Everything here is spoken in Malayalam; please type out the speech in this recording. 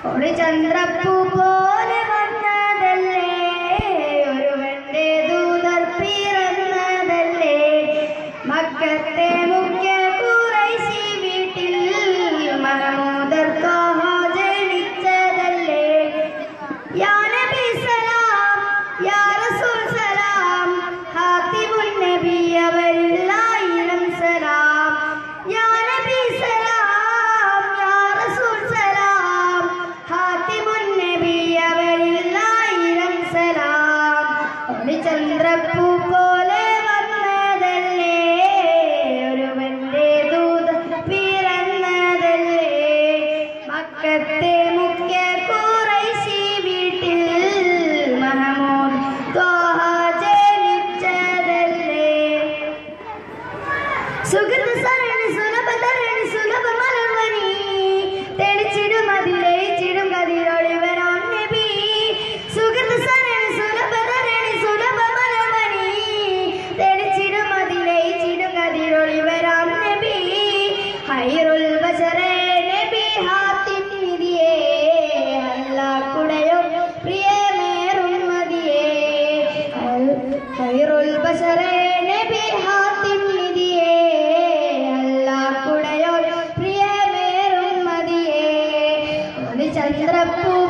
ഒരു ചന്ദ്രപ്പൂ പോലെ വന്നതല്ലേ ഒരുവന്റെ ദൂതർ പിറന്നതല്ലേ മക്കത്തെ മുഖ്യ കുറൈശി വീട്ടിൽ മഹമൂദർ ത്വാഹ ജനിച്ചതല്ലേ യാ നബി സലാം യാ റസൂൽ സലാം ഹാത്തിമുൻ നബി അവരിലായിരം സലാം യാ നബി സലാം യാ റസൂൽ സലാം ഹാത്തിമുൻ നബി അവരിലായിരം സലാം ഒരു ചന്ദ്രപ്പൂ പോലെ വന്നതല്ലേ ഒരുവന്റെ ദൂത പിറന്നതല്ലേ മക്കത്തെ മുഖ്യ കുറൈശി വീട്ടിൽ മഹമൂദ് ത്വാഹ ജനിച്ചതല്ലേ സുഗന്ധ സരണി സുലഭ തരണി സുലഭ മലർവനി തെളിച്ചിടും അതിലയിച്ചിടും കതിരൊളിവരാം നബി സുഗന്ധ സരണി സുലഭ തരണി സുലഭ മലർവനി തെളിച്ചിടും അതിലയിച്ചിടും കതിരൊളിവരാം നബി ഹൈറുൽ ബശറേ നബി ഹാത്തിൻ നിധിയേ അല്ലാക്കുടയോ പ്രിയമേറും മതിയേ ഖൈറുൽ ബശറേ നബി ഹാത്തിം നിധിയേ അല്ലാഹുടയോ പ്രിയമേറും മതിയേ ഒരു ചന്ദ്രപ്പൂ